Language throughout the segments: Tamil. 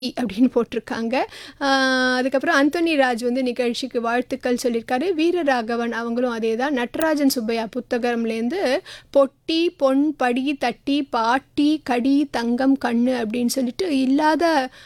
அப்படின்னு போட்டிருக்காங்க ஆஹ் அதுக்கப்புறம் அந்தோனி ராஜ் வந்து நிகழ்ச்சிக்கு வாழ்த்துக்கள் சொல்லியிருக்காரு வீரராகவன் அவங்களும் அதே தான் நட்ராஜன் சுப்பையா புத்தகம்லேருந்து பொட்டி பொன் படி தட்டி பாட்டி கடி தங்கம் கண்ணு அப்படின்னு சொல்லிட்டு இல்லாத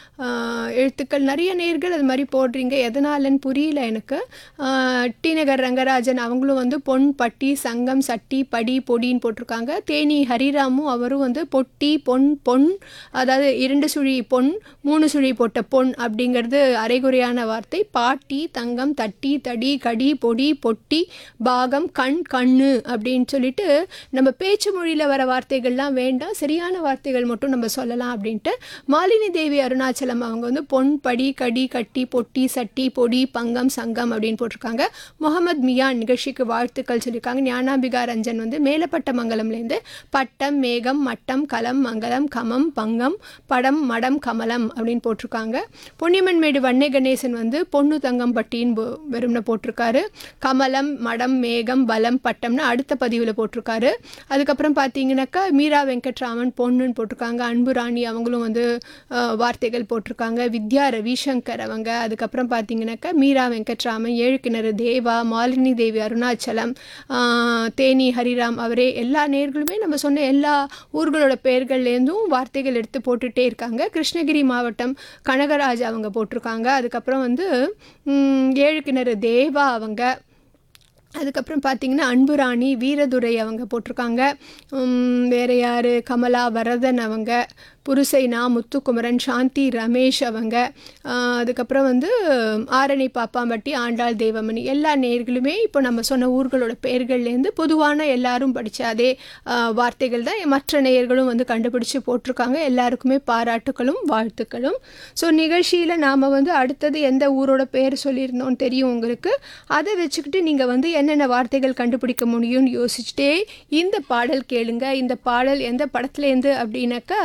ஆஹ் எழுத்துக்கள் நிறைய நேர்கள் அது மாதிரி போடுறீங்க எதனாலன்னு புரியல எனக்கு ஆஹ் டி நகர் ரங்கராஜன் அவங்களும் வந்து பொன் பட்டி சங்கம் சட்டி படி பொடின்னு போட்டிருக்காங்க தேனி ஹரிராமும் அவரும் வந்து பொட்டி பொன் பொன் அதாவது இரண்டு சுழி பொன் மூணு சுழி போட்ட பொன் அப்படிங்கிறது அரைகுறையான வார்த்தை பாட்டி தங்கம் தட்டி தடி கடி பொடி பொட்டி பாகம் கண் கண்ணு அப்படின்னு சொல்லிட்டு நம்ம பேச்சு மொழியில் வர வார்த்தைகள்லாம் வேண்டாம் சரியான வார்த்தைகள் மட்டும் நம்ம சொல்லலாம் அப்படின்ட்டு மாலினி தேவி அருணாச்சலம் அவங்க வந்து பொன் படி கடி கட்டி பொட்டி சட்டி பொடி பங்கம் சங்கம் அப்படின்னு போட்டிருக்காங்க முகமது மியான் நிகழ்ச்சிக்கு வாழ்த்துக்கள் சொல்லியிருக்காங்க ஞானாம்பிகா ரஞ்சன் வந்து மேலப்பட்ட மங்கலம்லேருந்து பட்டம் மேகம் மட்டம் கலம் மங்கலம் கமம் பங்கம் படம் மடம் கமலம் அப்படின்னு போட்டிருக்காங்க பொன்னியம்மன் மேடு வன்னை கணேசன் வந்து பொண்ணு தங்கம் பட்டின்னு போ- வெறும்னு போட்டிருக்காரு கமலம் மடம் மேகம் பலம் பட்டம்னு அடுத்த பதிவில் போட்டிருக்காரு அதுக்கப்புறம் பார்த்தீங்கன்னாக்கா மீரா வெங்கட்ராமன் பொண்ணுன்னு போட்டிருக்காங்க அன்பு ராணி அவங்களும் வந்து அஹ், வார்த்தைகள் போட்டிருக்காங்க வித்யா ரவிசங்கர் அவங்க அதுக்கப்புறம் பார்த்தீங்கன்னாக்கா மீரா வெங்கட்ராமன் ஏழு கிணறு தேவா மாலினி தேவி அருணாச்சலம் ஆஹ், தேனி ஹரிராம் அவரே எல்லா நேர்களுமே நம்ம சொன்ன எல்லா ஊர்களோட பெயர்கள்லேருந்தும் வார்த்தைகள் எடுத்து போட்டுகிட்டே இருக்காங்க கிருஷ்ணகிரி மாவட்டம் கனகராஜ் அவங்க போட்டிருக்காங்க அதுக்கப்புறம் வந்து ம், ஏழு கிணறு தேவா அவங்க அதுக்கப்புறம் பார்த்தீங்கன்னா அன்புராணி வீரதுரை அவங்க போட்டிருக்காங்க உம், வேற யார் கமலா வரதன் அவங்க புருசைனா முத்துக்குமரன் சாந்தி ரமேஷ் அவங்க ஆஹ், அதுக்கப்புறம் வந்து ஆரணி பாப்பாம்பட்டி ஆண்டாள் தேவமணி எல்லா நேர்களுமே இப்போ நம்ம சொன்ன ஊர்களோட பெயர்கள்லேருந்து பொதுவான எல்லாரும் படித்த அதே ஆஹ், வார்த்தைகள் தான் மற்ற நேயர்களும் வந்து கண்டுபிடிச்சு போட்டிருக்காங்க எல்லாருக்குமே பாராட்டுகளும் வாழ்த்துக்களும் ஸோ நிகழ்ச்சியில் நாம் வந்து அடுத்தது எந்த ஊரோட பேர் சொல்லியிருந்தோம்னு தெரியும் உங்களுக்கு அதை வச்சுக்கிட்டு நீங்கள் வந்து என்னென்ன வார்த்தைகள் கண்டுபிடிக்க முடியும்னு யோசிச்சுட்டே இந்த பாடல் கேளுங்க இந்த பாடல் எந்த படத்துலேருந்து அப்படின்னாக்கா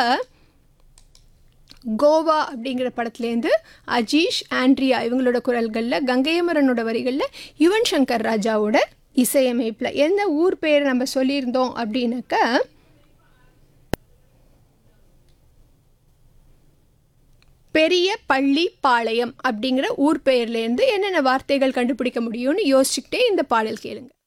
கோவா அப்படிங்கிற படத்துலேருந்து அஜீஷ் ஆண்ட்ரியா இவங்களோட குரல்களில் கங்கையமரனோட வரிகளில் யுவன் சங்கர் ராஜாவோட இசையமைப்பில் எந்த ஊர் பேர் நம்ம சொல்லியிருந்தோம் அப்படின்னாக்கா பெரிய பள்ளி பாளையம் அப்படிங்கிற ஊர் பெயர்லேருந்து என்னென்ன வார்த்தைகள் கண்டுபிடிக்க முடியும்னு யோசிச்சுக்கிட்டே இந்த பாடல் கேளுங்க